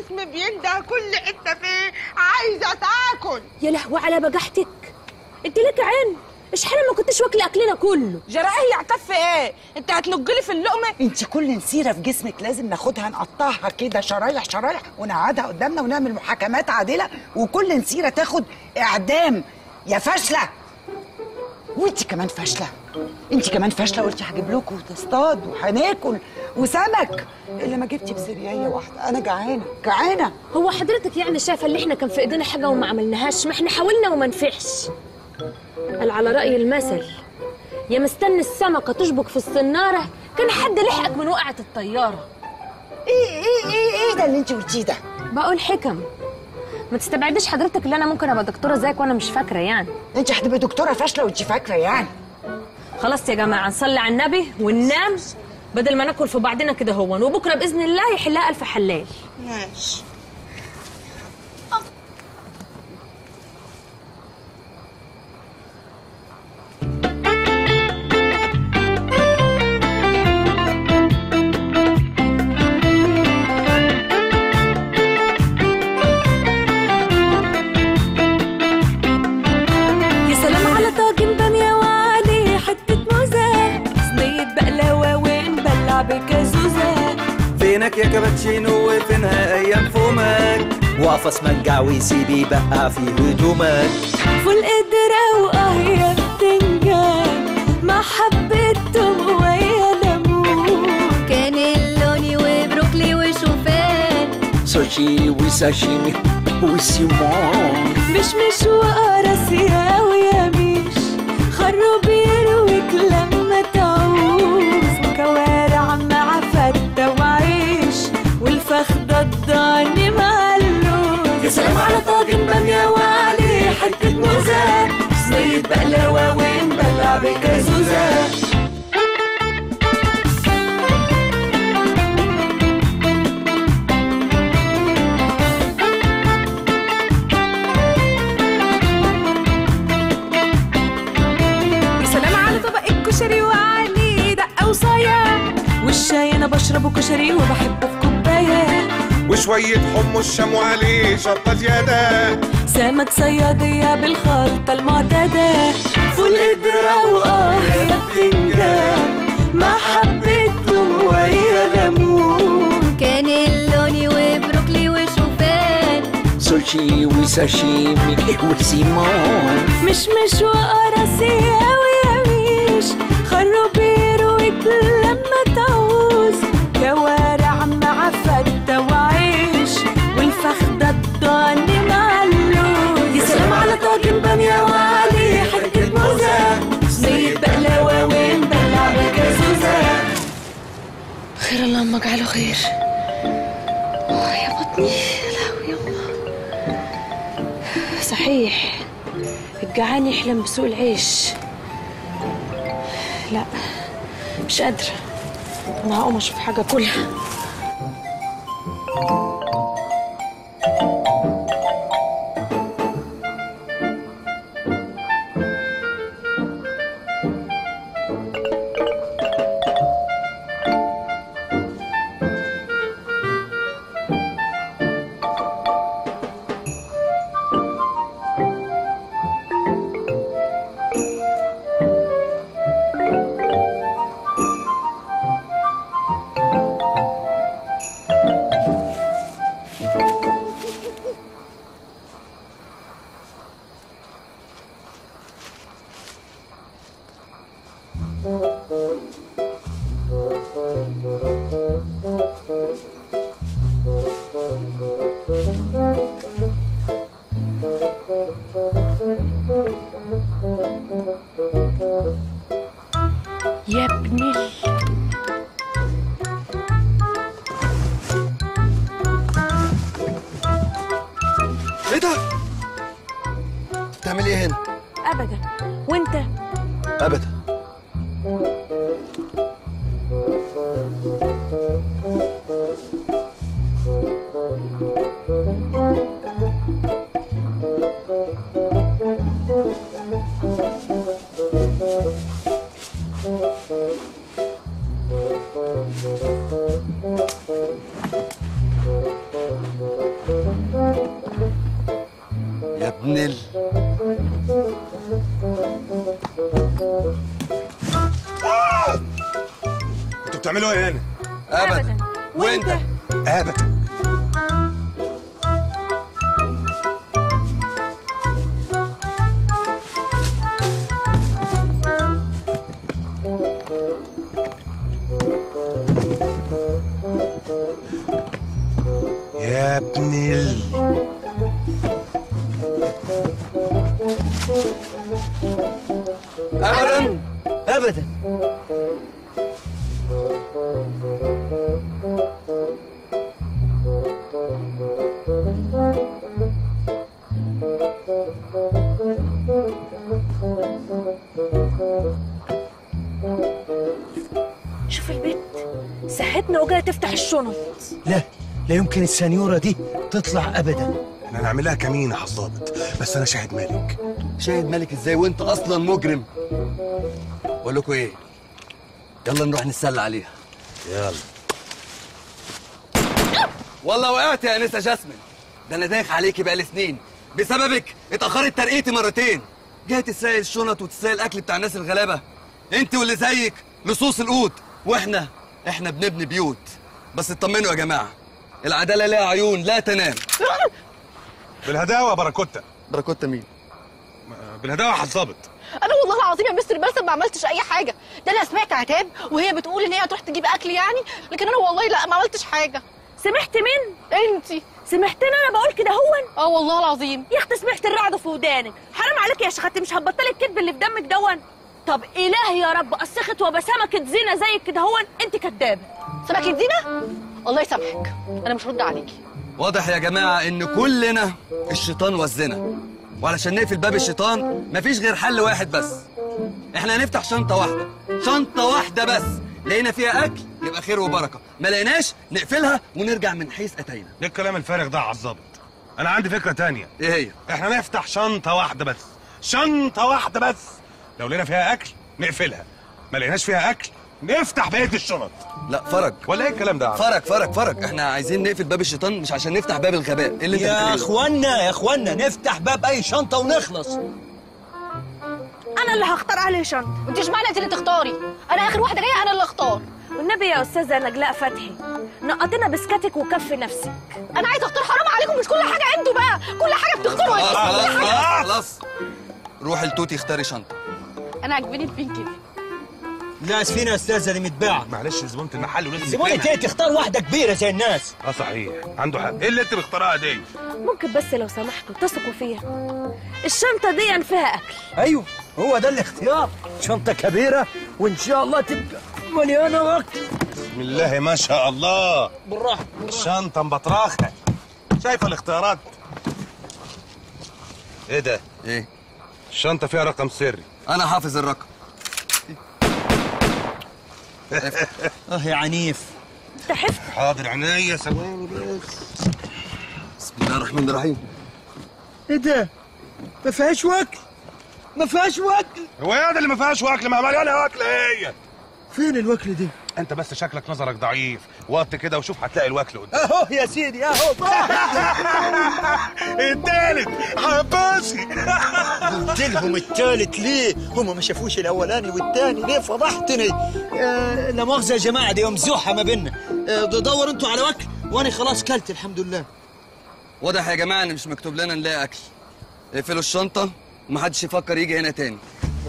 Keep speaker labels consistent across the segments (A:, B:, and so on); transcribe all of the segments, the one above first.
A: جسمي بينده كل حته فيه عايزه تاكل
B: يا لهوي على بجحتك انت لك عين اشحال ما كنتش واكله اكلنا كله
A: جرائي يعتف ايه انت هتنجلي في اللقمه
C: انت كل نسيره في جسمك لازم ناخدها نقطعها كده شرايح شرايح ونقعدها قدامنا ونعمل محاكمات عادله وكل نسيره تاخد اعدام يا فاشله وانت كمان فاشله انت كمان فاشله قلتي هجيب لكم تصطاد وهناكل وسمك اللي ما جبتي بسريايه واحده انا جعانه جعانه
B: هو حضرتك يعني شايفه اللي احنا كان في ايدينا حاجه وما عملناهاش ما احنا حاولنا وما نفعش قال على راي المثل يا مستني السمكه تشبك في الصناره كان حد لحقك من وقعه الطياره
C: ايه ايه ايه ايه ده اللي انت قلتيه ده
B: بقول حكم ما تستبعديش حضرتك اللي انا ممكن ابقى دكتوره زيك وانا مش فاكره يعني
C: انت هتبقي دكتوره فاشله وانت فاكره يعني
B: خلاص يا جماعه نصلي على النبي وننام بدل ما ناكل في بعضنا كده هون وبكره باذن الله يحلها الف حلال
A: ماشي
D: يا سلام على طاجن بامية وعليه حتة موزة صينية بقلاوة ونبلع بكازوزة
E: فينك يا كابتشينو وفينها ايام فمك واقفة اسمنجع وسيبي بقى في هدومك
D: فول قدرة واه يا بتنجان مع حبة توم ويا ليمون
F: كانيلوني وبروكلي وشوفان
E: سوشي وساشيمي وسيمون
D: مش مش وقراصية ويا مش خروب يرويك لما تعوز كوارع مع فتة وعيش والفخدة الضاني مع اللوز يا سلام على طاجن بامية وعليه حتة موزة صينية بقلاوة ونبلع بكازوزة يا سلام على طبق الكشري وعليه دقة وصايا والشاي أنا بشربه كشري وبحبه في كوباية
G: وشوية حمص شام وعليه شطة زيادة
D: سمك صيادية بالخلطة المعتادة فول قدرة وآه يا بتنجان مع حبة توم ويا ليمون
F: كانيلوني وبروكلي وشوفان
E: سوشي وساشيمي وسيمون
D: مش مش وقراصية ويا ميش خروب يرويك لما تعوز كوارع مع فتة وعيش والفخدة الضاني مع اللوز يا سلام على طاجن بامية وعليه حتة موزة صينية بقلاوة ونبلع بكازوزة
B: خير اللهم اجعله خير آه يا بطني يا لهوي يما صحيح الجعان يحلم بسوق العيش لا مش قادرة أنا هقوم أشوف حاجة كلها يا ابني ال-
H: ايه ده؟ بتعمل ايه هنا؟
B: أبدا وأنت
H: ابدا ابن ال
G: انتوا بتعملوا ايه هنا؟
H: ابدا
B: وانت
G: ابدا يا ابن ال
H: ابدا ابدا
B: شوف البيت ساعتنا وجايه تفتح الشنط
I: لا لا يمكن السنيورة دي تطلع أبدا
G: احنا هنعملها كمين يا حظابط بس انا شاهد مالك
H: شاهد ملك ازاي وانت اصلا مجرم بقول لكم ايه يلا نروح نتسلى عليها
G: يلا
H: والله وقعت يا انسه جاسمين ده انا دايخ عليكي بقالي سنين بسببك اتاخرت ترقيتي مرتين جاي تسرقي الشنط وتسرقي الاكل بتاع الناس الغلابه انت واللي زيك لصوص القوت واحنا احنا بنبني بيوت بس اطمنوا يا جماعه العداله لها عيون لا تنام
G: بالهداوه باراكوتا
H: باراكوتا مين
G: بالهداوه يا حظابط
J: انا والله العظيم يا مستر باسم ما عملتش اي حاجه ده انا سمعت عتاب وهي بتقول ان هي هتروح تجيب اكل يعني لكن انا والله لا ما عملتش حاجه
B: سمعت مين
J: انتي
B: سمعتني انا بقول كده هون
J: اه والله العظيم
B: يا اختي سمعت الرعد في ودانك حرام عليك يا شيخه مش هتبطلي الكذب اللي في دمك دون طب الهي يا رب قسخت وبسمكة زينه زيك كده هون انت كدابه
J: سمكة زينة الله يسامحك انا مش هرد عليكي
H: واضح يا جماعه ان كلنا الشيطان وزنا وعلشان نقفل باب الشيطان مفيش غير حل واحد بس احنا هنفتح شنطه واحده شنطه واحده بس لقينا فيها اكل يبقى خير وبركه ما لقيناش نقفلها ونرجع من حيث اتينا
G: ايه الكلام الفارغ ده يا عظابط انا عندي فكره تانية
H: ايه هي
G: احنا نفتح شنطه واحده بس شنطه واحده بس لو لقينا فيها اكل نقفلها ما لقيناش فيها اكل نفتح بقيه الشنط
H: لا فرج
G: ولا ايه الكلام ده يا عم؟
H: فرج فرج فرج احنا عايزين نقفل باب الشيطان مش عشان نفتح باب الغباء ايه اللي انت
I: يا
H: بتقوله؟
I: اخوانا يا اخوانا نفتح باب اي شنطة ونخلص
B: انا اللي هختار عليه شنطه
J: انت اشمعنى انت اللي تختاري انا اخر واحده جايه انا اللي اختار
B: والنبي يا استاذه نجلاء فتحي نقطنا بسكتك وكف نفسك
J: انا عايزه اختار حرام عليكم مش كل حاجه انتوا بقى كل حاجه بتختاروا
H: خلاص
J: انتوا
H: خلاص خلاص خلاص روح التوتي اختاري شنطه
J: انا عاجباني البينك دي
I: لا اسفين يا استاذة دي متباعة
G: معلش زبونة المحل ولازم
I: زبونة
G: نفهمها.
I: ايه تختار واحدة كبيرة زي الناس
G: اه صحيح عنده حق ايه اللي انت مختارها دي
B: ممكن بس لو سمحتوا تثقوا فيها الشنطه دي فيها اكل
I: ايوه هو ده الاختيار شنطة كبيرة وان شاء الله تبقى مليانة وقت
G: بسم الله ما شاء الله
I: بالراحة
G: شنطه مبطراخه شايفه الاختيارات ايه ده
H: ايه
G: الشنطه فيها رقم سري
H: انا حافظ الرقم
I: اه يا عنيف
B: انت حفظ
G: حاضر عينيا ثواني بس
H: بسم الله الرحمن الرحيم
I: ايه ده ما فيهاش وكل ما فيهاش وكل
G: هو ايه ده اللي ما فيهاش واكل ما مليانه اكل هي
I: فين الوكل دي
G: انت بس شكلك نظرك ضعيف وقت كده وشوف هتلاقي الوكل قدامك
I: اهو يا سيدي اهو
G: التالت عباسي
I: قلت لهم التالت ليه هم ما شافوش الاولاني والتاني ليه فضحتني آه لا مؤاخذه يا جماعه دي مزوحه ما بيننا آه دوروا انتوا على وكل وانا خلاص كلت الحمد لله
H: واضح يا جماعه ان مش مكتوب لنا نلاقي اكل اقفلوا الشنطه ومحدش يفكر يجي هنا تاني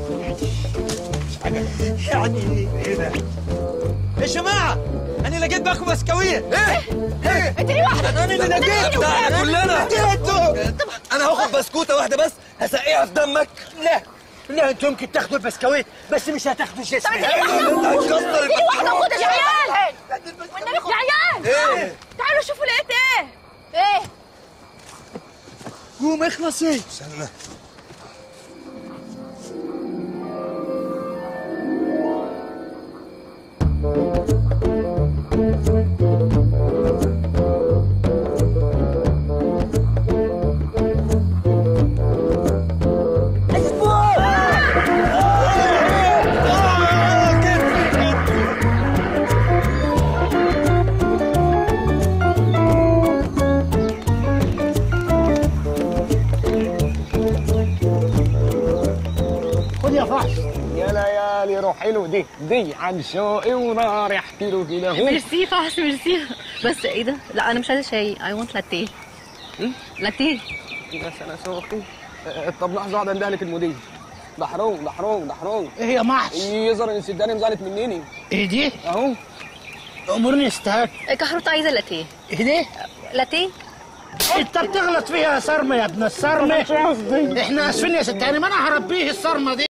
I: يعني ايه ده يا جماعه انا لقيت باكو بسكويت
H: ايه ايه
J: انت ليه واحده
I: انا اللي لقيته
H: ده احنا كلنا
I: لقيته
H: انا هاخد بسكوته واحده بس هسقيها في دمك
I: لا لا انتوا يمكن تاخدوا البسكويت بس مش هتاخدوا جسمي
H: هتكسر
J: ليه واحده خد يا عيال
B: والنبي خد- يا عيال
H: ايه
B: تعالوا شوفوا لقيت ايه
J: ايه
I: قوم اخلصي
G: استنى
K: حلو دي دي عن شوقي ونار احكي له كده هو
J: ميرسي خلاص ميرسي بس ايه ده لا انا مش عايزه شاي اي ونت لاتيه لاتيه
K: بس انا سوقي آه، طب لحظه واحده اندهلك المدير ده حرام ده حرام ده حرام
L: ايه يا محس
K: يظهر ان سداني مزعلت مني
L: ايه دي
K: اهو
L: امورني استهات
J: كحروت عايزه لاتيه
L: ايه دي
J: لاتيه
L: انت بتغلط فيها يا صرمه يا ابن الصرمه
K: مش قصدي.
L: احنا اسفين يا ست هاني ما انا هربيه الصرمه دي